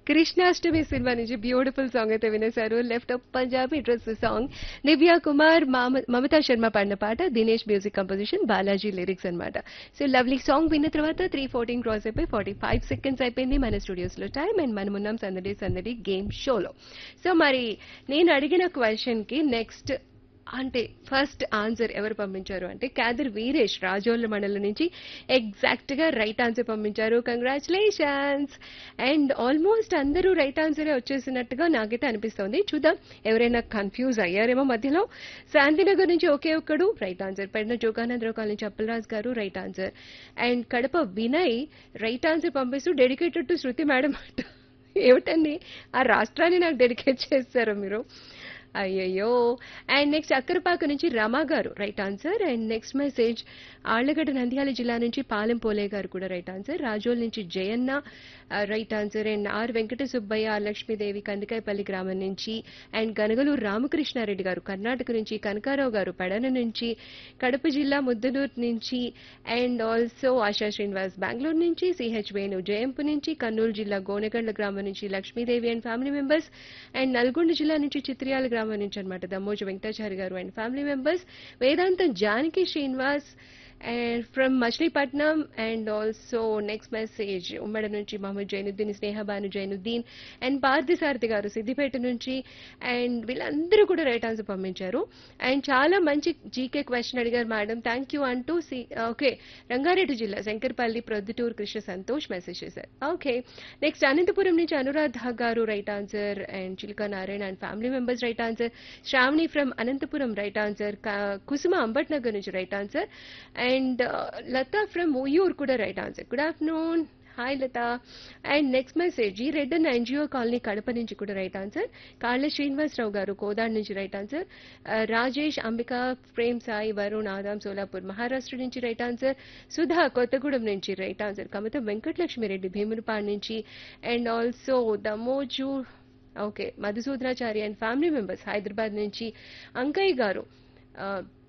Krishnashtami cinema నుంచి beautiful song అయితే వినేశారు left up Punjabi dress song Nivya Kumar మామ- మమతా శర్మ పాడిన పాట Dinesh music composition Balaji lyrics అన్నమాట సో లవ్లీ సాంగ్ విన్న తర్వాత త్రీ ఫోర్టీన్ క్రాస్ అయిపోయి ఫార్టీ ఫైవ్ సెకండ్స్ అయిపోయింది మన స్టూడియోస్ లో టైం అండ్ మనం ఉన్నాం సందడి సందడి గేమ్ షోలో సో మరి నేను అడిగిన క్వశ్చన్ కి నెక్స్ట్ అంటే ఫస్ట్ ఆన్సర్ ఎవరు పంపించారు అంటే క్యాదర్ వీరేష్ రాజోళ్ళ మండలం నుంచి ఎగ్జాక్ట్ గా రైట్ ఆన్సర్ పంపించారు కంగ్రాచులేషన్స్ అండ్ ఆల్మోస్ట్ అందరూ రైట్ ఆన్సరే వచ్చేసినట్టుగా నాకైతే అనిపిస్తోంది చూద్దాం ఎవరైనా కన్ఫ్యూజ్ అయ్యారేమో మధ్యలో శాంతినగర్ నుంచి ఒకే ఒక్కడు రైట్ ఆన్సర్ పెడిన జోగానందరావు కాలనీ చప్పలరాజు గారు right answer and Kadapa Vinay right answer పంపిస్తూ డెడికేటెడ్ టు శృతి మేడం అంట ఏమిటండి ఆ రాష్ట్రాన్ని నాకు డెడికేట్ చేస్తారు మీరు అయ్యయ్యో అండ్ నెక్స్ట్ అక్కరపాక నుంచి రమా గారు right answer and next message Allagadda Nandyal జిల్లా నుంచి పాలెం పోలే గారు కూడా రైట్ ఆన్సర్ రాజోల్ నుంచి Jayanna right answer and R Venkata Subbaiah Lakshmidevi Kandikayapalli గ్రామం నుంచి అండ్ గనగలూరు రామకృష్ణారెడ్డి గారు కర్ణాటక నుంచి కనకారావు గారు పెడన నుంచి కడప జిల్లా ముద్దనూరు నుంచి అండ్ ఆల్సో ఆశా శ్రీనివాస్ బెంగళూరు నుంచి సిహెచ్ వేణు జయంపు నుంచి కర్నూలు జిల్లా గోనెగండ్ల గ్రామం నుంచి Lakshmidevi and family members and Nalgonda జిల్లా నుంచి చిత్రియాల గ్రామం నుంచి అనమాట దమ్మోజు వెంకటాచారి గారు and family members Vedantam Janaki Srinivas and from Machilipatnam and also next message ఉమ్మడి నుంచి మహమ్మద్ జైనుద్దీన్ స్నేహబాను జైనుద్దీన్ అండ్ పార్థసారథి గారు సిద్దిపేట నుంచి అండ్ వీళ్ళందరూ కూడా రైట్ ఆన్సర్ పంపించారు అండ్ చాలా మంచి జీకే క్వశ్చన్ అడిగారు మేడం థ్యాంక్ యూ అంటూ సి ఓకే రంగారెడ్డి జిల్లా శంకర్పల్లి ప్రొద్దుటూరు కృష్ణ సంతోష్ మెసేజ్ చేశారు ఓకే నెక్స్ట్ అనంతపురం నుంచి అనురాధ గారు right answer and Chilka Narayana and family members right answer Sravani from Anantapur right answer Kusuma Ambat Nagar నుంచి right answer and Latha from Uyyur కూడా right answer good afternoon hi Latha and next message ఈ రెడ్ అండ్ ఎన్జిఓ కాలనీ కడప నుంచి కూడా రైట్ ఆన్సర్ కాళ్ళ శ్రీనివాసరావు గారు కోదాడ్ నుంచి రైట్ ఆన్సర్ రాజేష్ అంబిక ప్రేమ్ సాయి వరుణ్ ఆదాం సోలాపూర్ మహారాష్ట్ర నుంచి రైట్ ఆన్సర్ సుధా కొత్తగూడెం నుంచి రైట్ ఆన్సర్ కమత వెంకటలక్ష్మిరెడ్డి భీమునిపాడు నుంచి and also Damoju okay Madhusudanachari and family members Hyderabad నుంచి అంకయ్య గారు ఆ,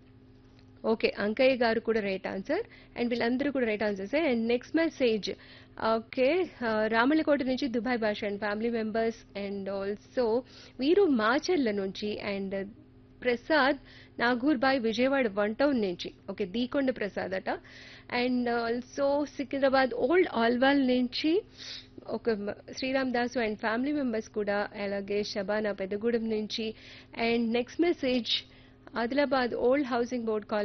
ఓకే అంకయ్య గారు కూడా రైట్ ఆన్సర్ అండ్ వీళ్ళందరూ కూడా right answers and next message okay Ramalakota నుంచి Dubai Basha and family members and also వీరు మాచర్ల నుంచి and Prasad Nagurbai Vijayawada one town నుంచి ఓకే దీకొండ ప్రసాద్ అట and also Secunderabad old Alwal నుంచి ఒక మ- Sriram Dasu and family members కూడా అలాగే షబానా పెద్దగూడెం నుంచి and next message Adilabad old housing board colony